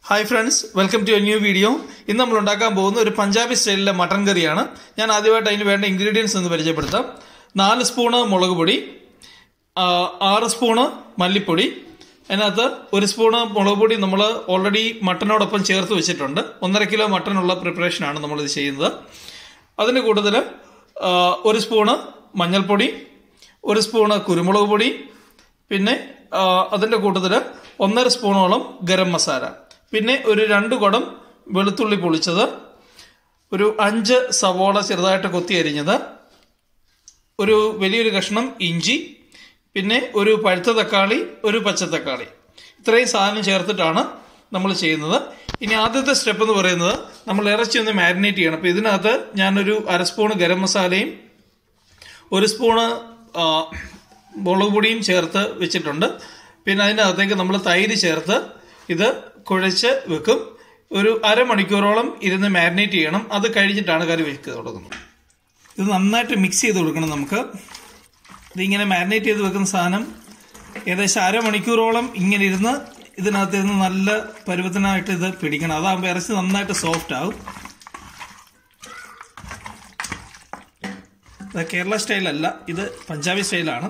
Hi friends welcome to a new video ഇന്ന് നമ്മൾ ഉണ്ടാക്കാൻ പോകുന്ന ഒരു പഞ്ചാബി സ്റ്റൈലിലെ മട്ടൻ കറിയാണ് ഞാൻ ആദ്യമായിട്ട് അതിന് വേണ്ട ഇൻഗ്രീഡിയൻസ് എന്ന് പരിചയപ്പെടുത്താം നാല് സ്പൂണ് മുളക് പൊടി ആ, ആറ് സ്പൂണ് മല്ലിപ്പൊടി അതിനകത്ത് ഒരു സ്പൂണ് മുളക് പൊടി നമ്മൾ ഓൾറെഡി മട്ടനോടൊപ്പം ചേർത്ത് വെച്ചിട്ടുണ്ട് ഒന്നര കിലോ മട്ടനുള്ള പ്രിപ്പറേഷനാണ് നമ്മളിത് ചെയ്യുന്നത് അതിന് കൂടുതൽ ആ, ഒരു സ്പൂണ് മഞ്ഞൾപ്പൊടി ഒരു സ്പൂണ് കുരുമുളക് പൊടി പിന്നെ ആ, അതിൻ്റെ കൂട്ടത്തിൽ ഒന്നര സ്പൂണോളം ഗരം മസാല പിന്നെ ഒരു രണ്ട് കുടം വെളുത്തുള്ളി പൊളിച്ചത് ഒരു അഞ്ച് സവോള ചെറുതായിട്ട് കൊത്തി അരിഞ്ഞത് ഒരു വലിയൊരു കഷ്ണം ഇഞ്ചി പിന്നെ ഒരു പഴുത്ത തക്കാളി ഒരു പച്ചത്തക്കാളി ഇത്രയും സാധനം ചേർത്തിട്ടാണ് നമ്മൾ ചെയ്യുന്നത് ഇനി ആദ്യത്തെ സ്റ്റെപ്പ് എന്ന് പറയുന്നത് നമ്മൾ ഇറച്ചി ഒന്ന് മാരിനേറ്റ് ചെയ്യണം അപ്പോൾ ഇതിനകത്ത് ഞാനൊരു അര സ്പൂണ് ഗരം മസാലയും ഒരു സ്പൂണ് ആ, മുളക് പൊടിയും ചേർത്ത് വെച്ചിട്ടുണ്ട് പിന്നെ അതിനകത്തേക്ക് നമ്മൾ തൈര് ചേർത്ത് ഇത് കുഴച്ച് വെക്കും ഒരു അരമണിക്കൂറോളം ഇരുന്ന് മാരിനേറ്റ് ചെയ്യണം അത് കഴിഞ്ഞിട്ടാണ് കറി വെക്കുക തുടങ്ങുന്നത് ഇത് നന്നായിട്ട് മിക്സ് ചെയ്ത് കൊടുക്കണം നമുക്ക് ഇതിങ്ങനെ മാരിനേറ്റ് ചെയ്ത് വെക്കുന്ന സാധനം ഏകദേശം അരമണിക്കൂറോളം ഇങ്ങനെ ഇരുന്ന് ഇതിനകത്ത് ഇരുന്ന് നല്ല പരുവത്തിനായിട്ട് ഇത് പിടിക്കണം അതാകുമ്പോൾ ഇറച്ചി നന്നായിട്ട് സോഫ്റ്റ് ആവും ഇത് കേരള സ്റ്റൈലല്ല ഇത് പഞ്ചാബി സ്റ്റൈലാണ്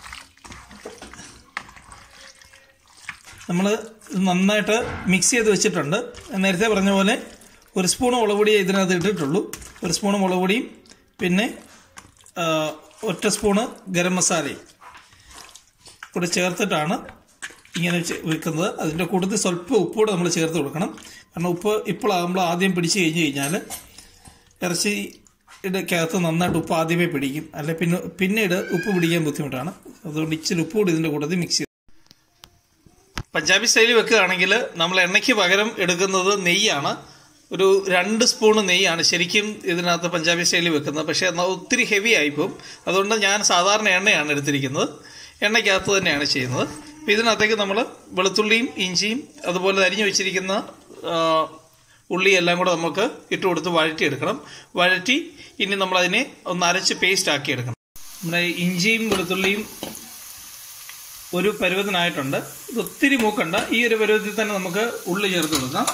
നമ്മൾ നന്നായിട്ട് മിക്സ് ചെയ്ത് വെച്ചിട്ടുണ്ട് നേരത്തെ പറഞ്ഞ പോലെ ഒരു സ്പൂൺ മുളക് പൊടിയേ ഇതിനകത്ത് ഇട്ടിട്ടുള്ളൂ ഒരു സ്പൂൺ മുളക് പൊടിയും പിന്നെ ആ, ഒറ്റ സ്പൂണ് ഗരം മസാലയും കൂടെ ചേർത്തിട്ടാണ് ഇങ്ങനെ ചെ- വെക്കുന്നത് അതിൻ്റെ കൂട്ടത്തിൽ സ്വല്പം ഉപ്പൂടെ നമ്മൾ ചേർത്ത് കൊടുക്കണം കാരണം ഉപ്പ് ഇപ്പോഴാകുമ്പോൾ ആദ്യം പിടിച്ച് കഴിഞ്ഞ് കഴിഞ്ഞാൽ ഇറച്ചിയുടെക്കകത്ത് നന്നായിട്ട് ഉപ്പ് ആദ്യമേ പിടിക്കും അല്ലെ പിന്നെ പിന്നീട് ഉപ്പ് പിടിക്കാൻ ബുദ്ധിമുട്ടാണ് അതുകൊണ്ട് ഇച്ചിരി ഉപ്പ് കൂടി ഇതിൻ്റെ കൂട്ടത്തിൽ മിക്സ് ചെയ്ത് പഞ്ചാബി സ്റ്റൈലിൽ വെക്കുകയാണെങ്കിൽ നമ്മൾ എണ്ണയ്ക്ക് പകരം എടുക്കുന്നത് നെയ്യാണ് ഒരു രണ്ട് സ്പൂണ് നെയ്യാണ് ശരിക്കും ഇതിനകത്ത് പഞ്ചാബി സ്റ്റൈലിൽ വെക്കുന്നത് പക്ഷേ എന്നാൽ ഒത്തിരി ഹെവി ആയിപ്പോവും അതുകൊണ്ട് ഞാൻ സാധാരണ എണ്ണയാണ് എടുത്തിരിക്കുന്നത് എണ്ണയ്ക്കകത്ത് തന്നെയാണ് ചെയ്യുന്നത് അപ്പോൾ ഇതിനകത്തേക്ക് നമ്മൾ വെളുത്തുള്ളിയും ഇഞ്ചിയും അതുപോലെ അരിഞ്ഞു വെച്ചിരിക്കുന്ന ആ, ഉള്ളി എല്ലാം കൂടെ നമുക്ക് ഇട്ട് കൊടുത്ത് വഴറ്റിയെടുക്കണം വഴറ്റി ഇനി നമ്മളതിനെ ഒന്ന് അരച്ച് പേസ്റ്റ് ആക്കി എടുക്കണം നമ്മുടെ ഇഞ്ചിയും വെളുത്തുള്ളിയും ഒരു പരുവത്തിനായിട്ടുണ്ട് ഇത് ഒത്തിരി മൂക്കണ്ട ഈ ഒരു പരുവത്തിൽ തന്നെ നമുക്ക് ഉള്ളി ചേർത്ത് കൊടുക്കാം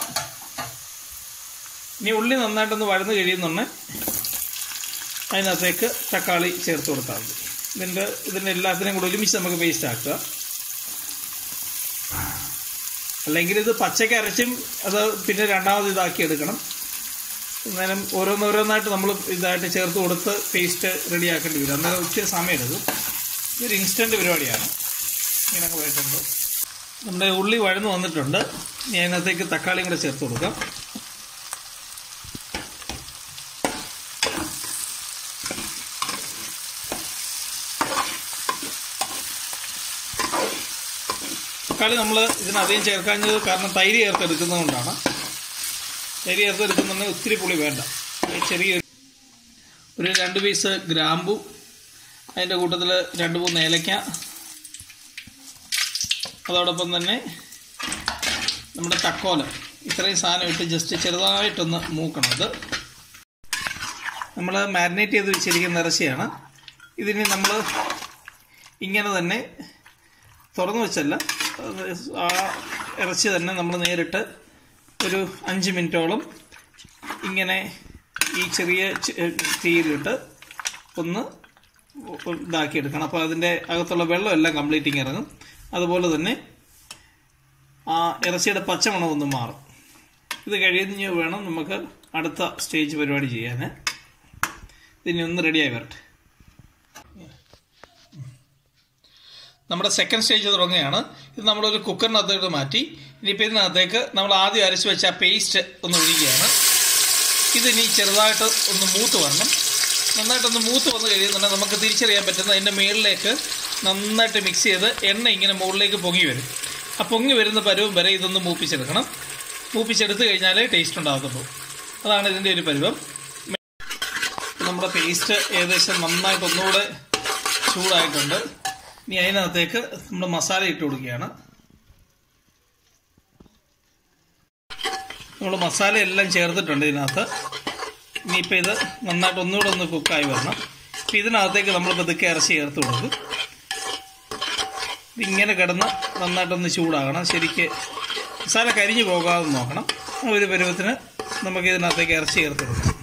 ഇനി ഉള്ളി നന്നായിട്ടൊന്ന് വഴന്ന് കഴിയുന്നുണ്ട് അതിനകത്തേക്ക് തക്കാളി ചേർത്ത് കൊടുത്താൽ മതി ഇതിൻ്റെ ഇതിൻ്റെ എല്ലാത്തിനെയും കൂടെ ഒരുമിച്ച് നമുക്ക് പേസ്റ്റ് ആക്കുക അല്ലെങ്കിൽ ഇത് പച്ചയ്ക്ക് അരച്ചും അത് പിന്നെ രണ്ടാമത് ഇതാക്കി എടുക്കണം അന്നേരം ഓരോന്നോരോന്നായിട്ട് നമ്മൾ ഇതായിട്ട് ചേർത്ത് കൊടുത്ത് പേസ്റ്റ് റെഡിയാക്കേണ്ടി വരും അന്നേരം ഒത്തിരി സമയം എടുക്കും ഇതൊരു ഇൻസ്റ്റൻറ്റ് പരിപാടിയാണ് ഇങ്ങനെ പോയിട്ടുണ്ട് നമ്മുടെ ഉള്ളി വഴന്ന് വന്നിട്ടുണ്ട് ഇനി അതിനകത്തേക്ക് തക്കാളിയും കൂടെ ചേർത്ത് കൊടുക്കാം തക്കാളി നമ്മൾ ഇതിനധികം ചേർക്കാഞ്ഞത് കാരണം തൈര് ചേർത്തെടുക്കുന്നത് കൊണ്ടാണ് തൈര് ചേർത്തെടുക്കുന്നുണ്ടെങ്കിൽ ഒത്തിരി പുളി വേണ്ട ഒരു ചെറിയ ഒരു രണ്ട് പീസ് ഗ്രാമ്പു അതിൻ്റെ കൂട്ടത്തിൽ രണ്ട് മൂന്ന് ഏലക്ക അതോടൊപ്പം തന്നെ നമ്മുടെ തക്കോലം ഇത്രയും സാധനം ഇട്ട് ജസ്റ്റ് ചെറുതായിട്ടൊന്ന് മൂക്കണം അത് നമ്മൾ മാരിനേറ്റ് ചെയ്ത് വെച്ചിരിക്കുന്ന ഇറച്ചിയാണ് ഇതിന് നമ്മൾ ഇങ്ങനെ തന്നെ തുറന്നു വെച്ചല്ല ആ ഇറച്ചി തന്നെ നമ്മൾ നേരിട്ട് ഒരു അഞ്ച് മിനിറ്റോളം ഇങ്ങനെ ഈ ചെറിയ ചെ- തീയിലിട്ട് ഒന്ന് ഇതാക്കി എടുക്കണം അപ്പോൾ അതിൻ്റെ അകത്തുള്ള വെള്ളം എല്ലാം കംപ്ലീറ്റിങ് ഇറങ്ങും അതുപോലെ തന്നെ ആ ഇറച്ചിയുടെ പച്ചമണം ഒന്ന് മാറും ഇത് കഴിഞ്ഞ് വേണം നമുക്ക് അടുത്ത സ്റ്റേജ് പരിപാടി ചെയ്യാൻ ഇതിനി ഒന്ന് റെഡിയായി വരട്ടെ നമ്മുടെ സെക്കൻഡ് സ്റ്റേജ് തുടങ്ങുകയാണ് ഇത് നമ്മളൊരു കുക്കറിനകത്തേക്ക് മാറ്റി ഇനിയിപ്പോൾ ഇതിനകത്തേക്ക് നമ്മൾ ആദ്യം അരച്ച് വെച്ച ആ പേസ്റ്റ് ഒന്ന് ഒഴിക്കുകയാണ് ഇതിനി ചെറുതായിട്ട് ഒന്ന് മൂത്ത് വരണം നന്നായിട്ടൊന്ന് മൂത്ത് വന്ന് കഴിയുന്നുണ്ടെങ്കിൽ നമുക്ക് തിരിച്ചറിയാൻ പറ്റുന്ന അതിൻ്റെ മുകളിലേക്ക് നന്നായിട്ട് മിക്സ് ചെയ്ത് എണ്ണ ഇങ്ങനെ മുകളിലേക്ക് പൊങ്ങി വരും ആ പൊങ്ങി വരുന്ന പരുവം വരെ ഇതൊന്ന് മൂപ്പിച്ചെടുക്കണം മൂപ്പിച്ചെടുത്ത് കഴിഞ്ഞാലേ ടേസ്റ്റ് ഉണ്ടാകത്തുള്ളൂ അതാണ് ഇതിൻ്റെ ഒരു പരുവം നമ്മുടെ പേസ്റ്റ് ഏകദേശം നന്നായിട്ട് ഒന്നുകൂടെ ചൂടായിട്ടുണ്ട് ഇനി അതിനകത്തേക്ക് നമ്മൾ മസാല ഇട്ട് കൊടുക്കുകയാണ് നമ്മൾ മസാല എല്ലാം ചേർത്തിട്ടുണ്ട് ഇതിനകത്ത് ഇനിയിപ്പോൾ ഇത് നന്നായിട്ട് ഒന്നുകൂടെ ഒന്ന് കുക്കായി വരണം അപ്പം ഇതിനകത്തേക്ക് നമ്മൾ പതുക്കെ ഇറച്ചി ചേർത്ത് കൊടുക്കും ഇതിങ്ങനെ കിടന്ന് നന്നായിട്ടൊന്ന് ചൂടാകണം ശരിക്ക് മസാല കരിഞ്ഞു പോകാതെ നോക്കണം ആ ഒരു പരുവത്തിന് നമുക്ക് ഇതിനകത്തേക്ക് ഇറച്ചി ചേർത്ത് കൊടുക്കണം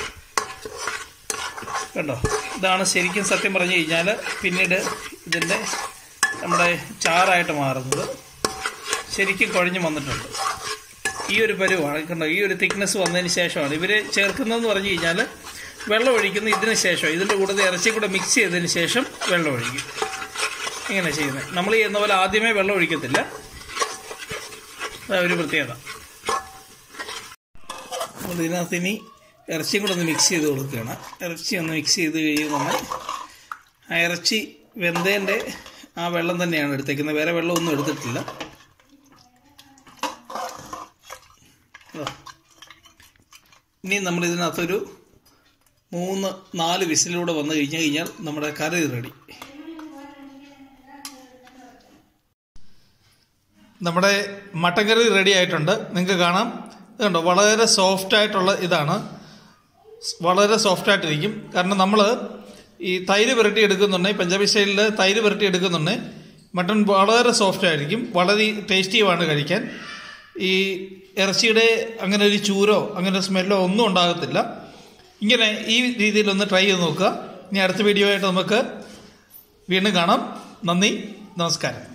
കണ്ടോ ഇതാണ് ശരിക്കും സത്യം പറഞ്ഞു കഴിഞ്ഞാൽ പിന്നീട് ഇതിൻ്റെ നമ്മുടെ ചാറായിട്ട് മാറുന്നത് ശരിക്കും കുഴഞ്ഞു വന്നിട്ടുണ്ട് ഈ ഒരു പരുവാണ് കണ്ടോ ഈ ഒരു തിക്നെസ് വന്നതിന് ശേഷമാണ് ഇവർ ചേർക്കുന്നതെന്ന് പറഞ്ഞു കഴിഞ്ഞാൽ വെള്ളം ഒഴിക്കുന്ന ഇതിന് ശേഷം ഇതിൻ്റെ കൂടെ ഇറച്ചി കൂടെ മിക്സ് ചെയ്തതിന് ശേഷം വെള്ളം ഒഴിക്കും ഇങ്ങനെ ചെയ്യുന്നത് നമ്മൾ ചെയ്യുന്ന പോലെ ആദ്യമേ വെള്ളം ഒഴിക്കത്തില്ല അതാ ഒരു പ്രത്യേകത നമ്മൾ ഇതിനകത്ത് ഇനി ഇറച്ചിയും കൂടെ ഒന്ന് മിക്സ് ചെയ്ത് കൊടുക്കുകയാണ് ഇറച്ചി ഒന്ന് മിക്സ് ചെയ്ത് കഴിയുമ്പോൾ ആ ഇറച്ചി വെന്തേൻ്റെ ആ വെള്ളം തന്നെയാണ് എടുത്തേക്കുന്നത് വേറെ വെള്ളമൊന്നും എടുത്തിട്ടില്ല ഇതാ. ഇനി നമ്മൾ ഇതിനകത്തൊരു മൂന്ന് നാല് വിസിലൂടെ വന്നു കഴിഞ്ഞു കഴിഞ്ഞാൽ നമ്മുടെ കറി റെഡി നമ്മുടെ മട്ടൻ കറി റെഡി ആയിട്ടുണ്ട് നിങ്ങൾക്ക് കാണാം ഇത് കണ്ടോ വളരെ സോഫ്റ്റ് ആയിട്ടുള്ള ഇതാണ് വളരെ സോഫ്റ്റ് ആയിട്ടിരിക്കും കാരണം നമ്മൾ ഈ തൈര് പുരട്ടി എടുക്കുന്നുണ്ടെങ്കിൽ പഞ്ചാബി സ്റ്റൈലിൽ തൈര് പുരട്ടി എടുക്കുന്നുണ്ടെങ്കിൽ മട്ടൺ വളരെ സോഫ്റ്റ് ആയിരിക്കും വളരെ ടേസ്റ്റിയുമാണ് കഴിക്കാൻ ഈ ഇറച്ചിയുടെ അങ്ങനെ ഒരു ചൂരോ അങ്ങനെ സ്മെല്ലോ ഒന്നും ഉണ്ടാകത്തില്ല ഇങ്ങനെ ഈ രീതിയിലൊന്ന് ട്രൈ ചെയ്ത് നോക്കുക ഇനി അടുത്ത വീഡിയോ ആയിട്ട് നമുക്ക് വീണ്ടും കാണാം നന്ദി നമസ്കാരം